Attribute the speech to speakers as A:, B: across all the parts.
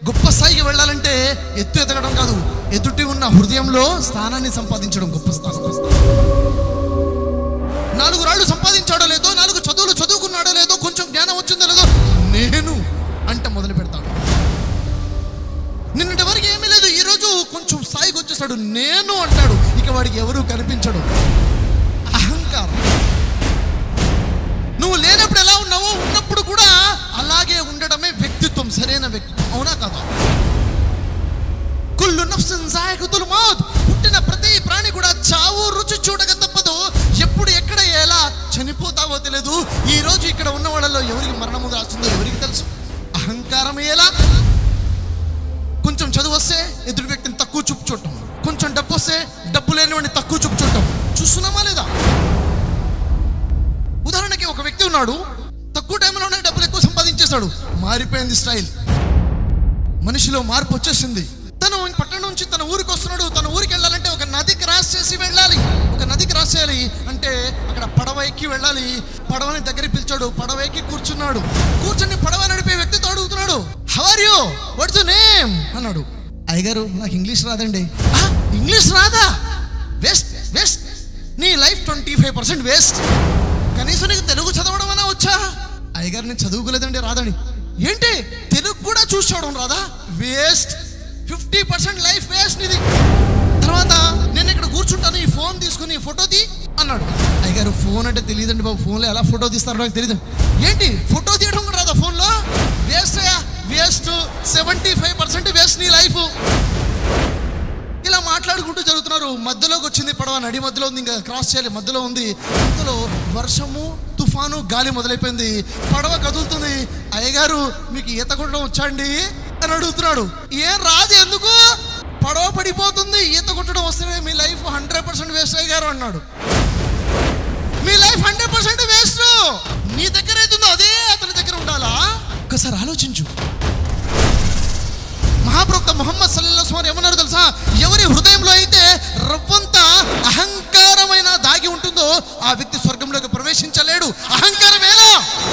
A: గొప్ప స్థాయికి వెళ్ళాలంటే ఎత్తు ఎదగడం కాదు ఎదుటి ఉన్న హృదయంలో స్థానాన్ని సంపాదించడం గొప్ప స్థానం నాలుగు రాళ్ళు సంపాదించాడో లేదో నాలుగు చదువులు చదువుకున్నాడో లేదో కొంచెం జ్ఞానం వచ్చిందో లేదో నేను అంట మొదలు పెడతాడు నిన్నటి వరకు ఏమీ లేదు ఈరోజు కొంచెం స్థాయికి వచ్చేసాడు నేను అంటాడు ఇక వాడికి ఎవరు కనిపించడు అహంకారం నువ్వు లేనప్పుడు ఎలా ఉన్నావో ఉన్నప్పుడు కూడా అలాగే ఉండడమే వ్యక్తిత్వం సరైన వ్యక్తిత్వం అవునా కదా కుల్లు నఫ్సిన్ జాయకుతుల్ మౌత్ పుట్టిన ప్రతి ప్రాణి కూడా చావు రుచి చూడక తప్పదు ఎప్పుడు ఎక్కడ ఎలా చనిపోతావో తెలియదు ఈ రోజు ఇక్కడ ఉన్న వాళ్ళలో ఎవరికి మరణము రాస్తుందో ఎవరికి తెలుసు అహంకారం ఎలా కొంచెం చదువు వస్తే ఎదుటి వ్యక్తిని తక్కువ చూపు చూడటం కొంచెం డబ్బు వస్తే డబ్బు లేనివాడిని తక్కువ చూపు చూడటం చూస్తున్నామా లేదా ఉదాహరణకి ఒక వ్యక్తి ఉన్నాడు తక్కువ టైంలోనే డబ్బులు ఎక్కువ సంపాదించేశాడు మారిపోయింది స్టైల్ మనిషిలో మార్పు వచ్చేసింది తను పట్టణం నుంచి తన ఊరికి వస్తున్నాడు తన ఊరికి వెళ్ళాలంటే ఒక నది క్రాస్ చేసి వెళ్ళాలి ఒక నది క్రాస్ చేయాలి అంటే అక్కడ పడవ ఎక్కి వెళ్ళాలి పడవని దగ్గర పిలిచాడు పడవ ఎక్కి కూర్చున్నాడు కూర్చొని పడవ నడిపే వ్యక్తితో అడుగుతున్నాడు హవర్ యూ వాట్స్ నేమ్ అన్నాడు అయ్యగారు నాకు ఇంగ్లీష్ రాదండి "ఆ, ఇంగ్లీష్ రాదా వేస్ట్ వేస్ట్ నీ life twenty five percent waste కనీసం నీకు తెలుగు చదవడం అన్నా వచ్చా అయ్యగారు నేను చదువుకోలేదండి రాదండి ఏంటి తెలుగు కూడా చూసి చూడడం రాదా waste fifty percent life waste నీది తర్వాత నేను ఇక్కడ కూర్చుంటాను ఈ ఫోన్ తీసుకుని ఈ ఫోటో తీ అన్నాడు అయ్యగారు ఫోన్ అంటే తెలియదండి బాబు ఫోన్లో ఎలా ఫోటో తీస్తారో నాకు తెలియదు ఏంటి ఫోటో తీయడం కూడా రాదా ఫోన్లో వేస్ట్ అయ్యా waste seventy five percent waste నీ లైఫ్ ఇలా మాట్లాడుకుంటూ జరుగుతున్నారు మధ్యలోకి వచ్చింది పడవ నడి మధ్యలో ఉంది ఇంకా క్రాస్ చేయాలి మధ్యలో ఉంది అంతలో వర్షము తుఫాను గాలి మొదలైపోయింది పడవ కదులుతుంది అయ్యగారు మీకు ఈత కొట్టడం వచ్చండి అని అడుగుతున్నాడు ఏం రాదు ఎందుకు పడవ పడిపోతుంది ఈత కొట్టడం వస్తే మీ లైఫ్ హండ్రెడ్ పర్సెంట్ వేస్ట్ అయ్యారు అన్నాడు మీ లైఫ్ హండ్రెడ్ పర్సెంట్ వేస్ట్ నీ దగ్గర ఏదుందో అదే అతని దగ్గర ఉండాలా ఒకసారి ఆలోచించు మహాప్రవక్త ముహమ్మద్ సల్లల్లాహు అలైహి ఏమన్నారు తెలుసా ఎవరి హృదయంలో అయితే రవ్వంత అహంకారమైన దాగి ఉంటుందో ఆ వ్యక్తి స్వర్గంలోకి ప్రవేశించలేడు అహంకారం ఎలా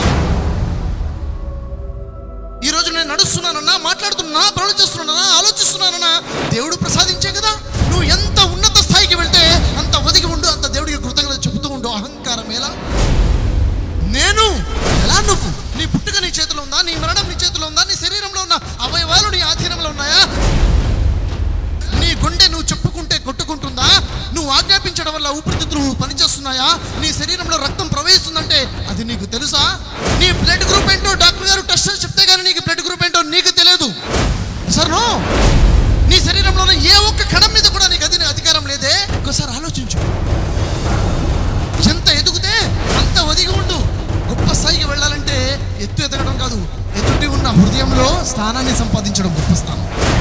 A: ఈ రోజు నేను నడుస్తున్నానన్నా మాట్లాడుతున్నా పనులు చేస్తున్నానన్నా ఆలోచిస్తున్నానన్నా దేవుడు ప్రసాదించే కదా నువ్వు ఎంత ఉన్నత స్థాయికి వెళ్తే అంత ఒదిగి ఉండు అంత దేవుడికి కృతజ్ఞత చెబుతూ ఉండు అహంకారం ఎలా నేను ఎలా నువ్వు నీ పుట్టుక నీ చేతిలో ఉందా నీ మరణం నీ చేతిలో ఉందా నీ శరీరంలో ఉన్న అవయవాలు నీ ఆధీనంలో ఉన్నాయా నీ గుండె నువ్వు చెప్పుకుంటే కొట్టుకుంటుందా నువ్వు ఆజ్ఞాపించడం వల్ల ఊపిరితిత్తులు పనిచేస్తున్నాయా నీ శరీరంలో రక్తం ప్రవహిస్తుందంటే అది నీకు తెలుసా నీ బ్లడ్ గ్రూప్ ఏంటో డాక్టర్ గారు టెస్ట్ చేసి చెప్తే కానీ నీకు బ్లడ్ గ్రూప్ ఏంటో నీకు తెలియదు సార్ నో నీ శరీరంలో ఉన్న ఏ ఒక్క కణం మీద కూడా నీకు అది అధికారం లేదే ఒకసారి ఆలోచించు ఎంత ఎదుగుతే అంత ఒదిగి ఉండు గొప్ప స్థాయికి వెళ్ళాలంటే ఎత్తు ఎదగడం కాదు ఎదుటి ఉన్న హృదయంలో స్థానాన్ని సంపాదించడం గొప్ప స్థానం